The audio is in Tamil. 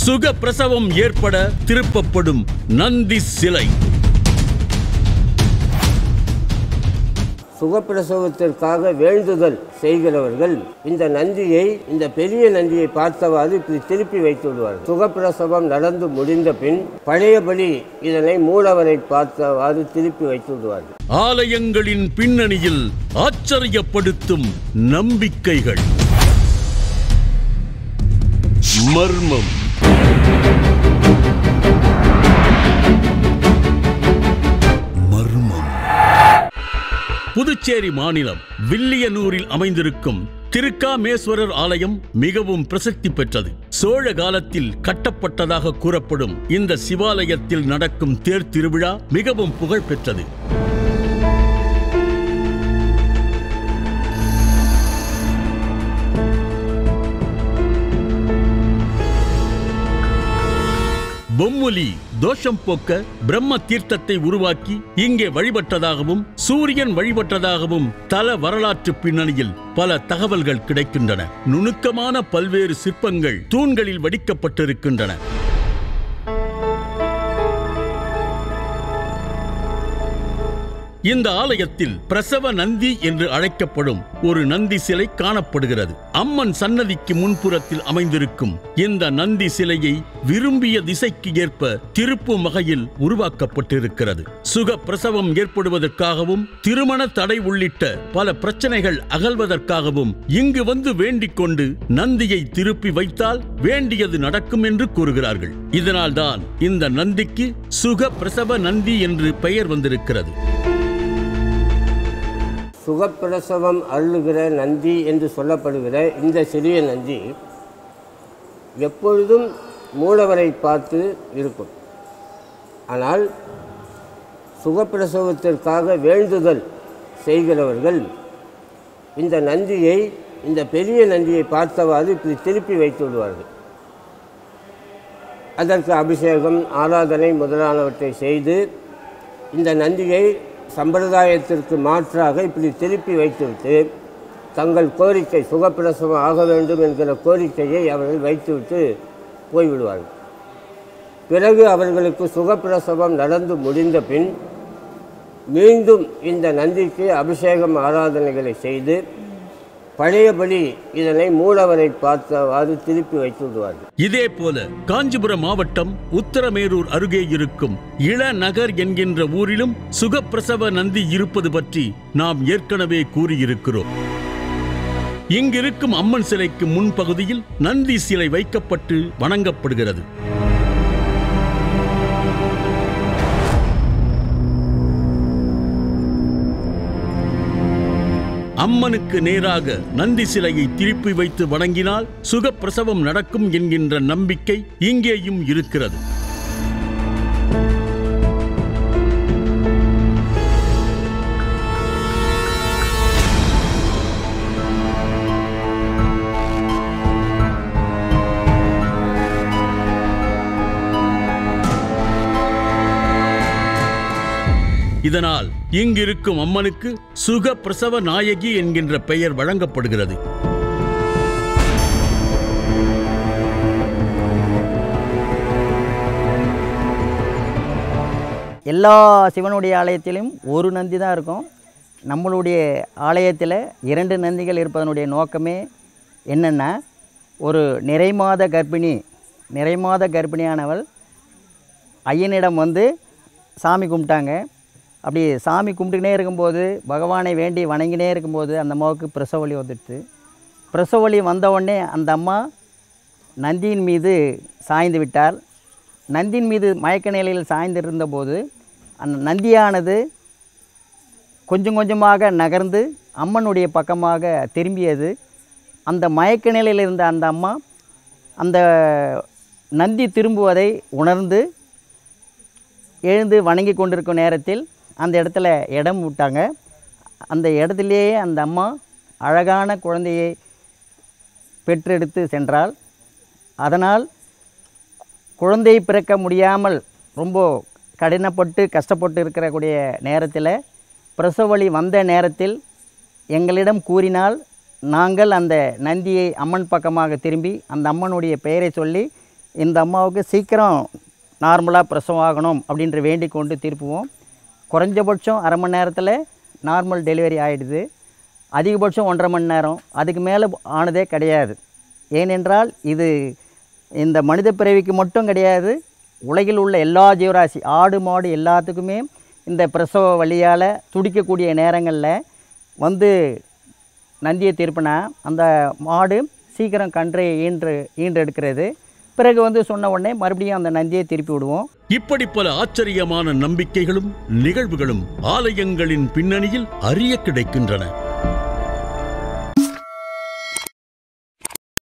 சுக பிரசவம் ஏற்பட திருப்பப்படும் நந்தி சிலை சுகப்பிரசவத்திற்காக வேண்டுதல் செய்கிறவர்கள் இந்த நந்தியை இந்த பெரிய நந்தியை பார்த்தவாறு இப்படி திருப்பி வைத்து விடுவார்கள் சுகப்பிரசவம் நடந்து முடிந்த பின் பழையபடி இதனை மூலவரை பார்த்தவாறு திருப்பி வைத்து விடுவார்கள் ஆலயங்களின் பின்னணியில் ஆச்சரியப்படுத்தும் நம்பிக்கைகள் மர்மம் மர்மம் புதுச்சேரி மாநிலம் வில்லியனூரில் அமைந்திருக்கும் திருக்காமேஸ்வரர் ஆலயம் மிகவும் பிரசித்தி பெற்றது சோழ காலத்தில் கட்டப்பட்டதாக கூறப்படும் இந்த சிவாலயத்தில் நடக்கும் தேர் திருவிழா மிகவும் புகழ் பெற்றது பொம்முலி தோஷம் போக்க பிரம்ம தீர்த்தத்தை உருவாக்கி இங்கே வழிபட்டதாகவும் சூரியன் வழிபட்டதாகவும் தல வரலாற்று பின்னணியில் பல தகவல்கள் கிடைக்கின்றன நுணுக்கமான பல்வேறு சிற்பங்கள் தூண்களில் வடிக்கப்பட்டிருக்கின்றன இந்த ஆலயத்தில் பிரசவ நந்தி என்று அழைக்கப்படும் ஒரு நந்தி சிலை காணப்படுகிறது அம்மன் சன்னதிக்கு முன்புறத்தில் அமைந்திருக்கும் இந்த நந்தி சிலையை விரும்பிய திசைக்கு ஏற்ப திருப்பும் வகையில் உருவாக்கப்பட்டிருக்கிறது சுக பிரசவம் ஏற்படுவதற்காகவும் திருமண தடை உள்ளிட்ட பல பிரச்சனைகள் அகல்வதற்காகவும் இங்கு வந்து வேண்டிக் கொண்டு நந்தியை திருப்பி வைத்தால் வேண்டியது நடக்கும் என்று கூறுகிறார்கள் இதனால்தான் இந்த நந்திக்கு சுக பிரசவ நந்தி என்று பெயர் வந்திருக்கிறது சுகப்பிரசவம் அருளுகிற நந்தி என்று சொல்லப்படுகிற இந்த சிறிய நந்தி எப்பொழுதும் மூலவரை பார்த்து இருக்கும் ஆனால் சுகப்பிரசவத்திற்காக வேண்டுதல் செய்கிறவர்கள் இந்த நந்தியை இந்த பெரிய நந்தியை பார்த்தவாறு இப்படி திருப்பி வைத்து விடுவார்கள் அதற்கு அபிஷேகம் ஆராதனை முதலானவற்றை செய்து இந்த நந்தியை சம்பிரதாயத்திற்கு மாற்றாக இப்படி திருப்பி வைத்துவிட்டு தங்கள் கோரிக்கை சுகப்பிரசவம் ஆக வேண்டும் என்கிற கோரிக்கையை அவர்கள் வைத்துவிட்டு போய்விடுவார்கள் பிறகு அவர்களுக்கு சுகப்பிரசவம் நடந்து முடிந்த பின் மீண்டும் இந்த நந்திக்கு அபிஷேகம் ஆராதனைகளை செய்து பழையபடி இதனை மூலவரை பார்த்தவாறு திருப்பி வைத்து விடுவார்கள் இதே போல காஞ்சிபுரம் மாவட்டம் உத்தரமேரூர் அருகே இருக்கும் இளநகர் என்கின்ற ஊரிலும் சுகப்பிரசவ நந்தி இருப்பது பற்றி நாம் ஏற்கனவே கூறியிருக்கிறோம் இங்கிருக்கும் அம்மன் சிலைக்கு முன்பகுதியில் நந்தி சிலை வைக்கப்பட்டு வணங்கப்படுகிறது அம்மனுக்கு நேராக நந்தி சிலையை திருப்பி வைத்து வணங்கினால் சுகப்பிரசவம் நடக்கும் என்கின்ற நம்பிக்கை இங்கேயும் இருக்கிறது இதனால் இங்கிருக்கும் அம்மனுக்கு சுக பிரசவ நாயகி என்கின்ற பெயர் வழங்கப்படுகிறது எல்லா சிவனுடைய ஆலயத்திலும் ஒரு நந்தி தான் இருக்கும் நம்மளுடைய ஆலயத்தில் இரண்டு நந்திகள் இருப்பதனுடைய நோக்கமே என்னென்னா ஒரு நிறைமாத கர்ப்பிணி நிறைமாத கர்ப்பிணியானவள் ஐயனிடம் வந்து சாமி கும்பிட்டாங்க அப்படி சாமி கும்பிட்டுக்கினே இருக்கும்போது பகவானை வேண்டி வணங்கினே இருக்கும்போது அந்த அம்மாவுக்கு பிரசவலி வந்துடுச்சு பிரசவலி வந்த உடனே அந்த அம்மா நந்தியின் மீது சாய்ந்து விட்டார் நந்தியின் மீது மயக்க நிலையில் சாய்ந்திருந்தபோது அந்த நந்தியானது கொஞ்சம் கொஞ்சமாக நகர்ந்து அம்மனுடைய பக்கமாக திரும்பியது அந்த மயக்க நிலையில் இருந்த அந்த அம்மா அந்த நந்தி திரும்புவதை உணர்ந்து எழுந்து வணங்கி கொண்டிருக்கும் நேரத்தில் அந்த இடத்துல இடம் விட்டாங்க அந்த இடத்துலையே அந்த அம்மா அழகான குழந்தையை பெற்றெடுத்து சென்றாள் அதனால் குழந்தை பிறக்க முடியாமல் ரொம்ப கடினப்பட்டு கஷ்டப்பட்டு இருக்கக்கூடிய நேரத்தில் பிரசவலி வந்த நேரத்தில் எங்களிடம் கூறினால் நாங்கள் அந்த நந்தியை அம்மன் பக்கமாக திரும்பி அந்த அம்மனுடைய பெயரை சொல்லி இந்த அம்மாவுக்கு சீக்கிரம் நார்மலாக பிரசவம் ஆகணும் அப்படின்ற வேண்டிக் கொண்டு திருப்புவோம் குறைஞ்சபட்சம் அரை மணி நேரத்தில் நார்மல் டெலிவரி ஆகிடுது அதிகபட்சம் ஒன்றரை மணி நேரம் அதுக்கு மேலே ஆனதே கிடையாது ஏனென்றால் இது இந்த மனித பிறவிக்கு மட்டும் கிடையாது உலகில் உள்ள எல்லா ஜீவராசி ஆடு மாடு எல்லாத்துக்குமே இந்த பிரசவ வழியால் துடிக்கக்கூடிய நேரங்களில் வந்து நந்தியை திருப்பினா அந்த மாடு சீக்கிரம் கன்றை ஈன்று ஈன்றெடுக்கிறது பிறகு வந்து சொன்ன உடனே மறுபடியும் அந்த நந்தியை திருப்பி விடுவோம் இப்படி பல ஆச்சரியமான நம்பிக்கைகளும் நிகழ்வுகளும் ஆலயங்களின் பின்னணியில் அறிய கிடைக்கின்றன